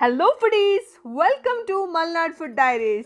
Hello, foodies! Welcome to Malnad Food Diaries.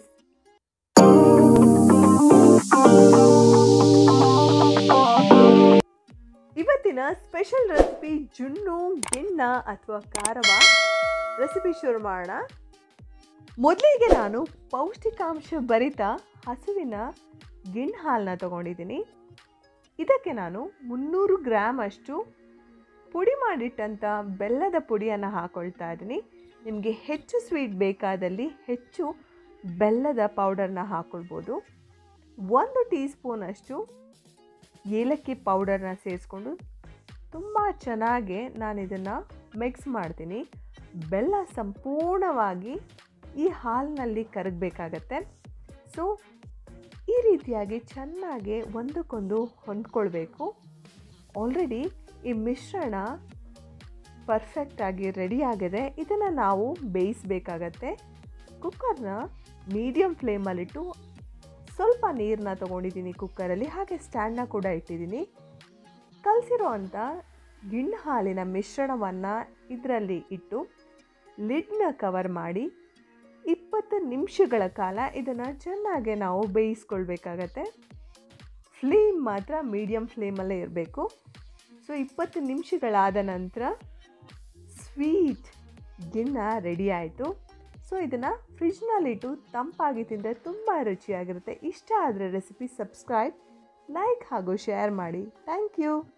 ಇವತ್ತಿನ special recipe ಜುನ್ನು ಗಿಣ್ಣ ಅಥವಾ ಖಾರವ ರೆಸಿಪಿ ಶುರು ಮಾಡೋಣ ಮೊದಲಿಗೆ ನಾನು ಪೌಷ್ಟಿಕಾಂಶ ಭರಿತ ಹಸುವಿನ ಗಿಣ್ ಹಾಲನ್ನ ತಗೊಂಡಿದ್ದೀನಿ ಇದಕ್ಕೆ ನಾನು ಮುನ್ನೂರು ಗ್ರಾಮ್ ಅಷ್ಟು ಪುಡಿ ಮಾಡಿಟ್ಟಂಥ ಬೆಲ್ಲದ ಪುಡಿಯನ್ನು ಹಾಕೊಳ್ತಾ ಇದ್ದೀನಿ ನಿಮಗೆ ಹೆಚ್ಚು ಸ್ವೀಟ್ ಬೇಕಾದಲ್ಲಿ ಹೆಚ್ಚು ಬೆಲ್ಲದ ಪೌಡರ್ನ ಹಾಕ್ಕೊಳ್ಬೋದು ಒಂದು ಟೀ ಸ್ಪೂನಷ್ಟು ಏಲಕ್ಕಿ ಪೌಡರ್ನ ಸೇರಿಸ್ಕೊಂಡು ತುಂಬ ಚೆನ್ನಾಗಿ ನಾನು ಇದನ್ನು ಮಿಕ್ಸ್ ಮಾಡ್ತೀನಿ ಬೆಲ್ಲ ಸಂಪೂರ್ಣವಾಗಿ ಈ ಹಾಲಿನಲ್ಲಿ ಕರಗಬೇಕಾಗತ್ತೆ ಸೊ ಈ ರೀತಿಯಾಗಿ ಚೆನ್ನಾಗಿ ಒಂದಕ್ಕೊಂದು ಹೊಂದ್ಕೊಳ್ಬೇಕು ಆಲ್ರೆಡಿ ಈ ಮಿಶ್ರಣ ಪರ್ಫೆಕ್ಟಾಗಿ ರೆಡಿ ಆಗಿದೆ ಇದನ್ನು ನಾವು ಬೇಯಿಸಬೇಕಾಗತ್ತೆ ಕುಕ್ಕರ್ನ ಮೀಡಿಯಮ್ ಫ್ಲೇಮಲ್ಲಿಟ್ಟು ಸ್ವಲ್ಪ ನೀರನ್ನ ತೊಗೊಂಡಿದ್ದೀನಿ ಕುಕ್ಕರಲ್ಲಿ ಹಾಗೆ ಸ್ಟ್ಯಾಂಡ್ನ ಕೂಡ ಇಟ್ಟಿದ್ದೀನಿ ಕಲಸಿರೋ ಅಂಥ ಗಿಣ್ಣು ಹಾಲಿನ ಮಿಶ್ರಣವನ್ನು ಇದರಲ್ಲಿ ಇಟ್ಟು ಲಿಡ್ನ ಕವರ್ ಮಾಡಿ ಇಪ್ಪತ್ತು ನಿಮಿಷಗಳ ಕಾಲ ಇದನ್ನು ಚೆನ್ನಾಗಿ ನಾವು ಬೇಯಿಸ್ಕೊಳ್ಬೇಕಾಗತ್ತೆ ಫ್ಲೇಮ್ ಮಾತ್ರ ಮೀಡಿಯಮ್ ಫ್ಲೇಮಲ್ಲೇ ಇರಬೇಕು ಸೊ ಇಪ್ಪತ್ತು ನಿಮಿಷಗಳಾದ ನಂತರ ಸ್ವೀಟ್ ಗಿಣ್ಣ ರೆಡಿ ಆಯಿತು ಸೊ ಇದನ್ನು ಫ್ರಿಜ್ನಲ್ಲಿಟ್ಟು ತಂಪಾಗಿ ತಿಂದರೆ ತುಂಬ ರುಚಿಯಾಗಿರುತ್ತೆ ಇಷ್ಟ ಆದರೆ ರೆಸಿಪಿ ಸಬ್ಸ್ಕ್ರೈಬ್ ಲೈಕ್ ಹಾಗೂ ಶೇರ್ ಮಾಡಿ ಥ್ಯಾಂಕ್ ಯು